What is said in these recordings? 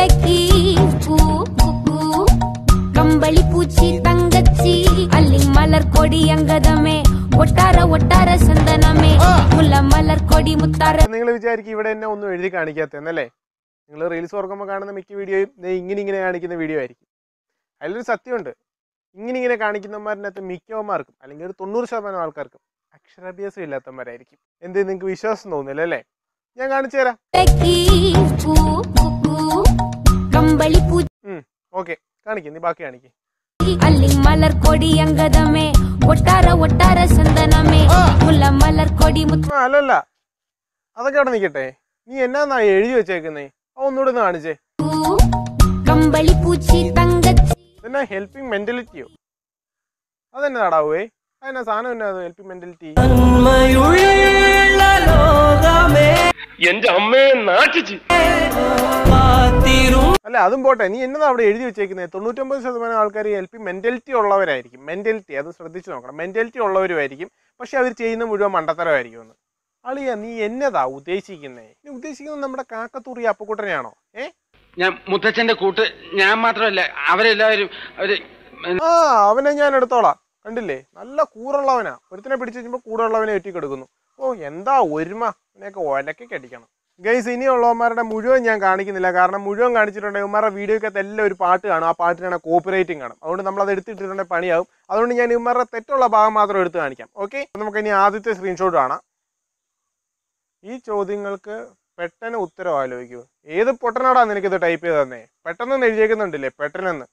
തെക്കി പൂ കുക്കു കമ്പളി പൂച്ചി തങ്കച്ചി അല്ലി മലർ കൊടി അങ്കദമേ ഒട്ടാര ഒട്ടാര ചന്ദനമേ മുല്ല മലർ കൊടി മുത്താര നിങ്ങൾ വിചാരിക്കും ഇവിടെ എന്നെ ഒന്നും എഴുതി കാണിക്കാത്തന്നല്ലേ നിങ്ങൾ റീൽസ് ഓർക്കുമ്പോൾ കാണുന്ന മിക്ക വീഡിയോയും ദേ ഇങ്ങനെ ഇങ്ങനെ കാണിക്കുന്ന വീഡിയോ ആയിരിക്കും അതിലൊരു സത്യമുണ്ട് ഇങ്ങനെ ഇങ്ങനെ കാണിക്കുന്നവന്മാരിനകത്ത് മിക്കവന്മാർക്കും അല്ലെങ്കിൽ ഒരു തൊണ്ണൂറ് ശതമാനം ആൾക്കാർക്കും അക്ഷരാഭ്യാസം ഇല്ലാത്തവന്മാരായിരിക്കും എന്ത് നിങ്ങൾക്ക് വിശ്വാസം തോന്നില്ല അല്ലേ ഞാൻ കാണിച്ചു തരാം തെക്കി പൂ കുക്കു കമ്പളി പൂച്ചി ഓക്കെ കാണിക്കും നീ ബാക്കി കാണിക്കും അല്ലി മലർ കൊടി അങ്കദമേ ഒട്ടാര ഒട്ടാര ചന്ദനമേ മുല്ല മലർ കൊടി മുത്ത ആ അല്ലല്ല അതൊക്കെ അവിടെ നിൽക്കട്ടെ നീ എന്നാന്നാ എഴുതി വെച്ചേക്കുന്നേ ആ ഒന്നുകൂടെ ഒന്ന് കാണിച്ചേ കമ്പളി പൂച്ചി തങ്കച്ചി ഇതെന്നാ ഹെൽപ്പിംഗ് മെന്റലിറ്റിയോ അതെന്നെ നടാവേ അതെന്നാ സാധനം എന്നാ അത് ഹെൽപ്പിംഗ് മെന്റലിറ്റി നന്മയുള്ള ലോകമേ എന്റെ അമ്മയെ നാട്ടിച്ച് കാത്തിരും അല്ല അതും പോട്ടെ നീ എന്നതാ അവിടെ എഴുതി വെച്ചേക്കുന്നത് തൊണ്ണൂറ്റൊമ്പത് ശതമാനം ആൾക്കാർ ഹെൽപ്പിംഗ് മെന്റലിറ്റി ഉള്ളവരായിരിക്കും മെന്റലിറ്റി അത് ശ്രദ്ധിച്ചു നോക്കണം മെന്റലിറ്റി ഉള്ളവരുമായിരിക്കും പക്ഷെ അവർ ചെയ്യുന്ന മുഴുവൻ മണ്ടത്തരമായിരിക്കും എന്ന് അളിയ നീ എന്നതാ ഉദ്ദേശിക്കുന്നേ നീ ഉദ്ദേശിക്കുന്നത് നമ്മുടെ കാക്കത്തൂറി അപ്പക്കുട്ടനെയാണോ ഏ ഞാൻ മുത്തച്ഛന്റെ കൂട്ട് ഞാൻ മാത്രമല്ല അവരെല്ലാവരും അവര് ആ അവനെ ഞാൻ എടുത്തോളാം കണ്ടില്ലേ നല്ല കൂറുള്ളവനാ ഒരുത്തിനെ പിടിച്ചു കഴിയുമ്പോൾ കൂടുള്ളവനെ ഒറ്റി കൊടുക്കുന്നു ഓ എന്താ ഒരുമ ഇതിനെയൊക്കെ ഒലക്കൊക്കെ അടിക്കണം ഗൈസ് ഇനിയുള്ളവന്മാരുടെ മുഴുവൻ ഞാൻ കാണിക്കുന്നില്ല കാരണം മുഴുവൻ കാണിച്ചിട്ടുണ്ടെങ്കിൽ ഇവന്മാരുടെ വീഡിയോക്കകത്ത് എല്ലാം ഒരു പാട്ട് കാണും ആ പാട്ടിനാണ് കോപ്പിറൈറ്റിംഗ് കാണും അതുകൊണ്ട് നമ്മൾ അത് എടുത്തിട്ടുണ്ടെങ്കിൽ പണിയാവും അതുകൊണ്ട് ഞാൻ ഇവന്മാരുടെ തെറ്റുള്ള ഭാഗം മാത്രം എടുത്ത് കാണിക്കാം ഓക്കെ നമുക്ക് ഇനി ആദ്യത്തെ സ്ക്രീൻഷോട്ട് കാണാം ഈ ചോദ്യങ്ങൾക്ക് പെട്ടെന്ന് ഉത്തരം ആലോചിക്കൂ ഏത് പൊട്ടനാടാ നിനക്കിത് ടൈപ്പ് ചെയ്ത് തന്നെ പെട്ടെന്ന് എഴുതിയേക്കുന്നുണ്ടല്ലേ പെട്ടെന്ന്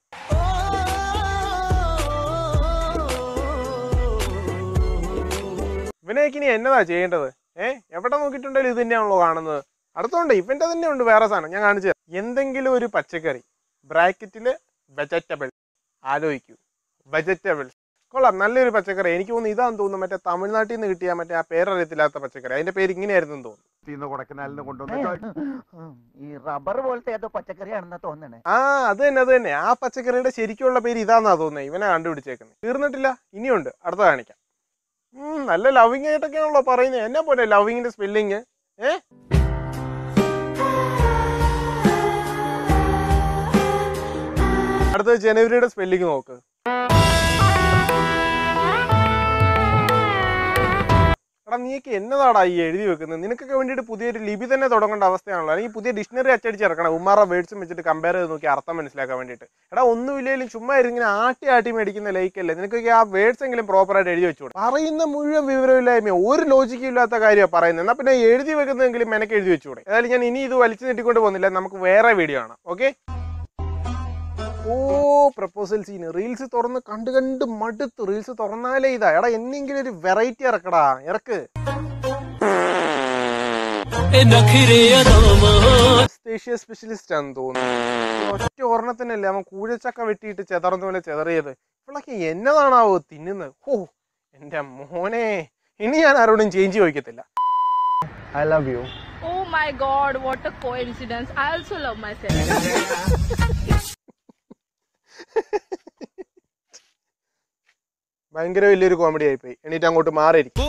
ഇവനേക്ക് ഇനി എന്നതാ ചെയ്യേണ്ടത് ഏ എവിടെ നോക്കിയിട്ടുണ്ടെങ്കിലും ഇത് തന്നെയാണല്ലോ കാണുന്നത് അടുത്തുണ്ട് ഇവന്റെ തന്നെ ഉണ്ട് വേറെ സാധനം ഞാൻ കാണിച്ചു തരാം. എന്തെങ്കിലും ഒരു പച്ചക്കറി ബ്രാക്കറ്റില് വെജറ്റബിൾ ആലോചിക്കൂ വെജറ്റബിൾസ് കൊള്ളാം നല്ലൊരു പച്ചക്കറി എനിക്ക് തോന്നുന്നു ഇതാന്ന് തോന്നുന്നു മറ്റേ തമിഴ്നാട്ടിൽ നിന്ന് കിട്ടിയ മറ്റേ ആ പേരറിയത്തില്ലാത്ത പച്ചക്കറി അതിന്റെ പേര് ഇങ്ങനെയായിരുന്നു എന്ന് തോന്നുന്നു തീർന്ന കൊടക്കനാലിന് കൊണ്ടുവന്ന ഈ റബ്ബർ പോലത്തെ ഏതോ പച്ചക്കറിയാണെന്നാ തോന്നണേ ആ അത് തന്നെ അത് തന്നെ ആ പച്ചക്കറിയുടെ ശരിക്കുള്ള പേര് ഇതാന്നാ തോന്നുന്നത് ഇവനെ കണ്ടുപിടിച്ചേക്കുന്നത് തീർന്നിട്ടില്ല ഇനിയുണ്ട് അടുത്ത കാണിക്കാം ഉം, നല്ല ലവിങ് ആയിട്ടൊക്കെയാണല്ലോ പറയുന്നത് എന്നെ പോലെ ലവിങ്ങിന്റെ സ്പെല്ലിങ് ഏ അടുത്തത് ജനുവരിയുടെ സ്പെല്ലിങ് നോക്ക് എടാ നീക്ക് എന്നതാടാ ഈ എഴുതി വെക്കുന്നത് നിനക്കൊക്കെ വേണ്ടിയിട്ട് പുതിയൊരു ലിപി തന്നെ തുടങ്ങേണ്ട അവസ്ഥയാണല്ലോ അല്ലെങ്കിൽ പുതിയ ഡിക്ഷണറി അച്ചടിച്ചിറക്കണം ഉമ്മാറ വേർഡ്സും വെച്ചിട്ട് കമ്പയർ ചെയ്ത് നോക്കി അർത്ഥം മനസ്സിലാക്കാൻ വേണ്ടിയിട്ട് എടാ ഒന്നുമില്ലെങ്കിലും ചുമ്മാ ഇങ്ങനെ ആട്ടി ആട്ടി മേടിക്കുന്ന ലൈക്കല്ലേ നിനക്കൊക്കെ ആ വേർഡ്സ് എങ്കിലും പ്രോപ്പറായിട്ട് എഴുതി വെച്ചുകൂടെ പറയുന്ന മുഴുവൻ വിവരമില്ലായ്മ ഒരു ലോജിക്കും ഇല്ലാത്ത കാര്യമാണ് പറയുന്നത് എന്നാൽ പിന്നെ എഴുതി വെക്കുന്നതെങ്കിലും മെനക്ക് എഴുതി വെച്ചുകൂടെ ഏതായാലും ഞാൻ ഇനി ഇത് വലിച്ചു നീട്ടിക്കൊണ്ട് പോകുന്നില്ല നമുക്ക് വേറെ വീഡിയോ ആണ് ഓക്കെ ഓ പ്രപ്പോസൽ സീൻ റീൽസ് തുറന്ന് കണ്ട് കണ്ട് മടുത്തു റീൽസ് തുറന്നാലേ ഇതാ എടാ എന്തെങ്കിലും ഒരു വെറൈറ്റി ഇറക്കടാ ഇറക്ക് അനസ്തേഷ്യ സ്പെഷ്യലിസ്റ്റ് ആണെന്ന് തോന്നുന്നു ഒറ്റ ഒരെണ്ണത്തിനല്ലേ അവൻ കൂഴച്ചക്ക വെട്ടിയിട്ട് ചെതർന്ന പോലെ ചെതറിയത് ഇവളൊക്കെ എന്നതാണാവോ തിന്നുന്നത് ഓ എന്റെ മോനെ ഇനി ഞാൻ ആരോടും ചേഞ്ച് ചോദിക്കത്തില്ല I love you Oh my god, what a coincidence. I also love myself. ഭയങ്കര വലിയൊരു കോമഡി ആയിപ്പോയി എണീറ്റ് അങ്ങോട്ട് മാറിയിരിക്കും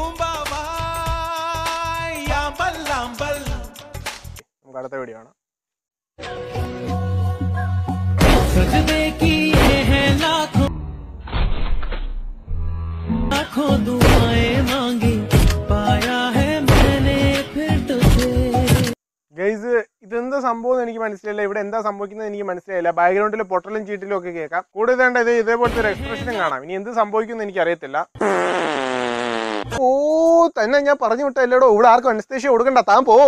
നമുക്ക് അടുത്ത വീഡിയോ ആണ് सजदे किए हैं लाखों लाखों दुआएं मांगी पाया है मैंने फिर तुझे ഗൈസ് ഇതെന്താ സംഭവം എന്ന് എനിക്ക് മനസ്സിലായില്ല ഇവിടെ എന്താ സംഭവിക്കുന്നത് എനിക്ക് മനസ്സിലായില്ല ബാക്ക്ഗ്രൗണ്ടിൽ പൊട്ടലും ചീട്ടിലും ഒക്കെ കേൾക്കാം കൂടുതൽ വേണ്ട ഇത് ഇതേപോലത്തെ ഒരു എക്സ്പ്രഷനും കാണാം ഇനി എന്ത് സംഭവിക്കും എനിക്ക് അറിയത്തില്ല ഓ തന്നെ ഞാൻ പറഞ്ഞു വിട്ടല്ലേടോ ഇവിടെ ആർക്കും അനസ്തേഷ്യ കൊടുക്കണ്ട താൻ പോ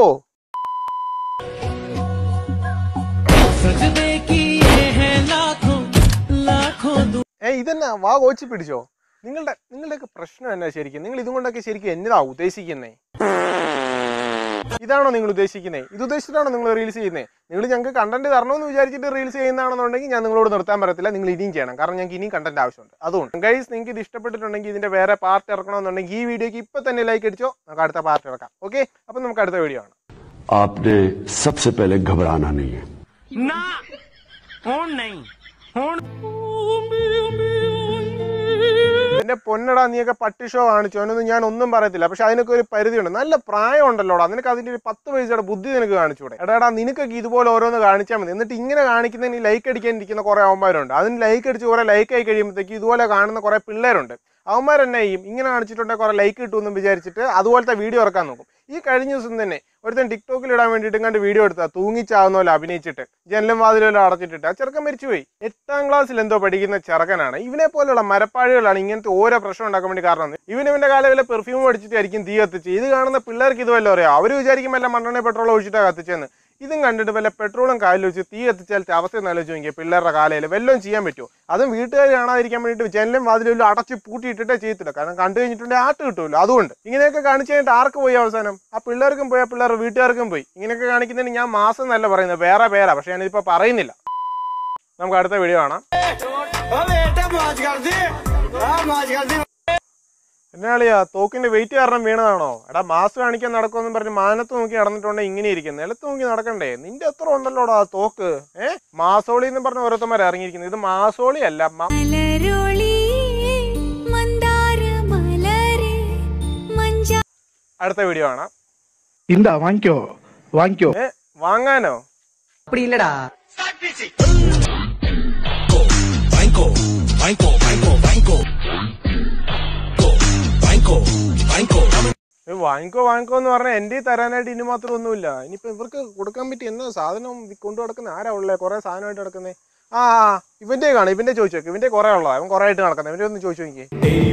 सजदे किए हैं लाखों लाखों दु ഏ ഇതെന്നാ വാ കോച്ചി പിടിച്ചോ നിങ്ങളുടെ നിങ്ങളുടെയൊക്കെ പ്രശ്നം എന്നാ ശരിക്കും നിങ്ങൾ ഇതും കൊണ്ടൊക്കെ ശരിക്കും എന്നതാ ഉദ്ദേശിക്കുന്നേ ഇതാണോ നിങ്ങൾ ഉദ്ദേശിക്കുന്നത് ഇത് ഉദ്ദേശിച്ചിട്ടാണോ നിങ്ങൾ റീൽസ് ചെയ്യുന്നത് നിങ്ങൾ ഞങ്ങൾക്ക് കണ്ടന്റ് തരണമെന്ന് വിചാരിച്ചിട്ട് റീൽസ് ചെയ്യുന്നതാണെന്നുണ്ടെങ്കിൽ ഞാൻ നിങ്ങളോട് നിർത്താൻ പറ്റത്തില്ല നിങ്ങൾ ഇനിയും ചെയ്യണം കാരണം ഞങ്ങൾക്ക് ഇനിയും കണ്ടന്റ് ആവശ്യമുണ്ട് അതുകൊണ്ട് ഗൈസ് നിങ്ങൾക്ക് ഇത് ഇഷ്ടപ്പെട്ടിട്ടുണ്ടെങ്കിൽ ഇതിന്റെ വേറെ പാർട്ട് ഇറക്കണമെന്നുണ്ടെങ്കിൽ ഈ വീഡിയോക്ക് ഇപ്പൊ തന്നെ ലൈക്ക് അടിച്ചോ നമുക്ക് അടുത്ത പാർട്ട് ഇറക്കാം ഓക്കെ അപ്പൊ നമുക്ക് അടുത്ത വീഡിയോ ആണ് आपने सबसे पहले घबराना नहीं है എന്റെ പൊന്നടാ നീയൊക്കെ പട്ടി ഷോ കാണിച്ചു അതിനൊന്നും ഞാൻ ഒന്നും പറയത്തില്ല പക്ഷെ അതിനൊക്കെ ഒരു പരിധിയുണ്ട് നല്ല പ്രായം ഉണ്ടല്ലോടാ നിനക്ക് അതിന്റെ ഒരു പത്ത് പൈസയുടെ ബുദ്ധി നിനക്ക് കാണിച്ചൂടെ എടാ എടാ നിനക്കൊക്കെ ഇതുപോലെ ഓരോന്ന് കാണിച്ചാൽ മതി എന്നിട്ട് ഇങ്ങനെ കാണിക്കുന്നതിന് ലൈക്ക് അടിക്കാൻ ഇരിക്കുന്ന കുറെ അവന്മാരുണ്ട് അതിന് ലൈക്ക് അടിച്ച് കുറെ ലൈക്ക് ആയി കഴിയുമ്പോഴത്തേക്ക് ഇതുപോലെ കാണുന്ന കുറെ പിള്ളേരുണ്ട് അവന്മാർ എന്നെ ചെയ്യും ഇങ്ങനെ കാണിച്ചിട്ടുണ്ടെങ്കിൽ കുറെ ലൈക്ക് കിട്ടുമെന്നും വിചാരിച്ചിട്ട് അതുപോലത്തെ വീഡിയോ ഇറക്കാൻ നോക്കും ഈ കഴിഞ്ഞ ദിവസം തന്നെ ഒരുത്തൻ ടിക്ടോക്കിൽ ഇടാൻ വേണ്ടിയിട്ട് കണ്ട് വീഡിയോ എടുത്താ തൂങ്ങിച്ചാവുന്ന പോലെ അഭിനയിച്ചിട്ട് ജനലും വാതിലും അടച്ചിട്ടിട്ട് ആ ചെറുക്കൻ മരിച്ചുപോയി എട്ടാം ക്ലാസ്സിൽ എന്തോ പഠിക്കുന്ന ചെറുക്കനാണ് ഇവനെ പോലുള്ള മരപ്പാഴികളാണ് ഇങ്ങനത്തെ ഓരോ പ്രശ്നം ഉണ്ടാക്കാൻ വേണ്ടി കാരണം ഇവൻ ഇവന്റെ കാലം വല്ല പെർഫ്യൂം അടിച്ചിട്ടായിരിക്കും തീ കത്തിച്ച് ഇത് കാണുന്ന പിള്ളേർക്ക് ഇത് വല്ല അറിയാം അവർ വിചാരിക്കും വല്ല മണ്ണെണ്ണ പെട്രോൾ ഒഴിച്ചിട്ടാണ് കത്തിച്ചെന്ന് ഇതും കണ്ടിട്ട് വല്ല പെട്രോളും കാലിൽ വെച്ച് തീ കത്തിച്ചാൽ അവസ്ഥ ഒന്ന് ആലോചിച്ച് നോക്കിയാൽ പിള്ളേരുടെ കാലയിൽ വല്ലതും ചെയ്യാൻ പറ്റുമോ അതും വീട്ടുകാർ കാണാതിരിക്കാൻ വേണ്ടിയിട്ട് ജനലും വാതിലും അടച്ച് പൂട്ടിയിട്ടിട്ടേ ചെയ്യത്തില്ല കാരണം കണ്ടു കഴിഞ്ഞിട്ടുണ്ടെങ്കിൽ ആട്ട് കിട്ടുമല്ലോ അതുകൊണ്ട് ഇങ്ങനെയൊക്കെ കാണിച്ചു കഴിഞ്ഞിട്ട് ആർക്ക് പോയി അവസാനം ആ പിള്ളേർക്കും പോയി ആ പിള്ളേരുടെ വീട്ടുകാർക്കും പോയി ഇങ്ങനെയൊക്കെ കാണിക്കുന്നതിന് ഞാൻ മാസം എന്നല്ല പറയുന്നത് വേറെ പേരാ പക്ഷെ ഞാനിതിപ്പോൾ പറയുന്നില്ല നമുക്ക് അടുത്ത വീഡിയോ കാണാം എന്നാളിയാ തോക്കിന്റെ വെയിറ്റ് കാരണം വീണതാണോ എടാ മാസ് കാണിക്കാൻ നടക്കുമെന്ന് പറഞ്ഞ് മാനത്ത് നോക്കി നടന്നിട്ടുണ്ടെ ഇങ്ങനെ ഇരിക്കുന്നത് നിലത്ത് നോക്കി നടക്കണ്ടേ നിന്റെ എത്ര ഉണ്ടല്ലോടാ തോക്ക് ഏ മാസോളി എന്ന് പറഞ്ഞ ഓരോരുത്തന്മാർ ഇറങ്ങിയിരിക്കുന്നത് ഇത് മാസോളി അല്ല മ- അടുത്ത വീഡിയോ കാണാം ഇണ്ടാ വാങ്ങിക്കോ വാങ്ങിക്കോ ഏ വാങ്ങാനോ அப்படி இல்லடா ഏ, വാങ്ങിക്കോ വാങ്ങിക്കോ എന്ന് പറഞ്ഞാൽ എൻ്റെ തരാനായിട്ട് ഇനി മാത്രം ഒന്നുമില്ല ഇനിയിപ്പോ ഇവർക്ക് കൊടുക്കാൻ പറ്റി എന്നാ സാധനം കൊണ്ടു നടക്കുന്ന ആരാ ഉള്ളത് കുറെ സാധനമായിട്ട് നടക്കുന്നേ ആ ആ, ഇവന്റെ കാണാം ഇവന്റെ ചോദിച്ചു നോക്ക് ഇവന്റെ കുറെ ഉള്ളതാ അവൻ കുറെ ആയിട്ട് നടക്കുന്നത് ഇവന്റെ ഒന്ന് ചോദിച്ചു നോക്കിയേ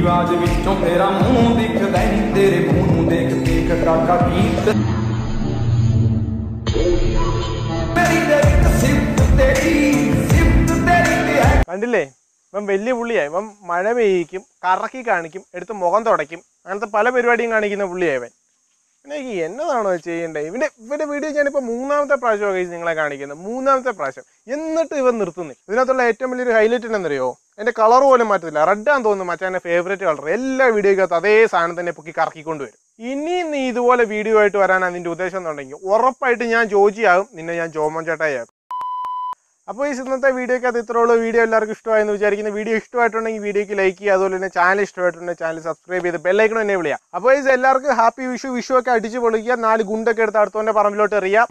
കണ്ടില്ലേ ഇവൻ വലിയ പുള്ളിയായി ഇവൻ മഴ പെയ്യിക്കും കറക്കി കാണിക്കും എടുത്ത് മുഖം തുടയ്ക്കും അങ്ങനത്തെ പല പരിപാടിയും കാണിക്കുന്ന പുള്ളിയായി ഇവൻ പിന്നെ ഈ എന്നതാണോ ചെയ്യേണ്ടത് ഇവന്റെ ഇവന്റെ വീഡിയോ ഞാനിപ്പോ മൂന്നാമത്തെ പ്രാവശ്യം കഴിച്ച് നിങ്ങളെ കാണിക്കുന്നത് മൂന്നാമത്തെ പ്രാവശ്യം എന്നിട്ട് ഇവൻ നിർത്തുന്നു ഇതിനകത്തുള്ള ഏറ്റവും വലിയൊരു ഹൈലൈറ്റ് എന്നറിയോ എന്റെ കളർ പോലും മാറ്റത്തില്ല റെഡ് ആണെന്ന് തോന്നുന്നു മച്ചാന്റെ ഫേവറേറ്റ് കളർ എല്ലാ വീഡിയോക്കകത്ത് അതേ സാധനം തന്നെ പൊക്കി കറക്കിക്കൊണ്ട് വരും ഇനി നീ ഇതുപോലെ വീഡിയോ ആയിട്ട് വരാനാണ് നിന്റെ ഉദ്ദേശം എന്നുണ്ടെങ്കിൽ ഉറപ്പായിട്ട് ഞാൻ ജോജിയാകും നിന്നെ ഞാൻ ജോമോൻ ചേട്ടായി അപ്പോൾ ഈ ഇന്നത്തെ വീഡിയോക്കകത്ത് ഇത്രയുള്ള വീഡിയോ എല്ലാവർക്കും ഇഷ്ടമായെന്ന് വിചാരിക്കുന്ന വീഡിയോ ഇഷ്ടമായിട്ടുണ്ടെങ്കിൽ വീഡിയോക്ക് ലൈക്ക് ചെയ്യുക അതുപോലെ തന്നെ ചാനൽ ഇഷ്ടമായിട്ടുണ്ടെങ്കിൽ ചാനൽ സബ്സ്ക്രൈബ് ചെയ്ത് ബെല്ലൈക്കണം എന്നെ വിളിക്കുക അപ്പോൾ ഇത് എല്ലാവർക്കും ഹാപ്പി വിഷു വിഷു ഒക്കെ അടിച്ച് പൊളിക്കുക നാല് ഗുണ്ടൊക്കെ എടുത്ത് അടുത്തവൻ്റെ പറമ്പിലോട്ട് എറിയാം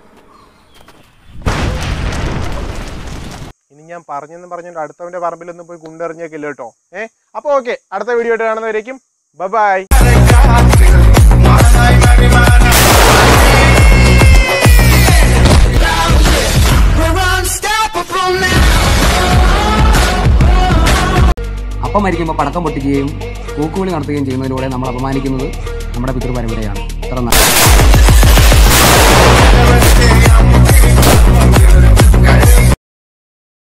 ഇനി ഞാൻ പറഞ്ഞെന്ന് പറഞ്ഞിട്ട് അടുത്തവൻ്റെ പറമ്പിലൊന്നും പോയി ഗുണ്ടെറിഞ്ഞേക്കില്ല കേട്ടോ ഏഹ് അപ്പോൾ ഓക്കെ അടുത്ത വീഡിയോ ആയിട്ട് കാണുന്നവരേക്കും ബൈ അപ്പം മരിക്കുമ്പോൾ പടക്കം പൊട്ടിക്കുകയും കൂക്കുവിളി നടത്തുകയും ചെയ്യുന്നതിലൂടെ നമ്മൾ അപമാനിക്കുന്നത് നമ്മുടെ പിതൃപരമ്പരയാണ് ഇത്ര നല്ല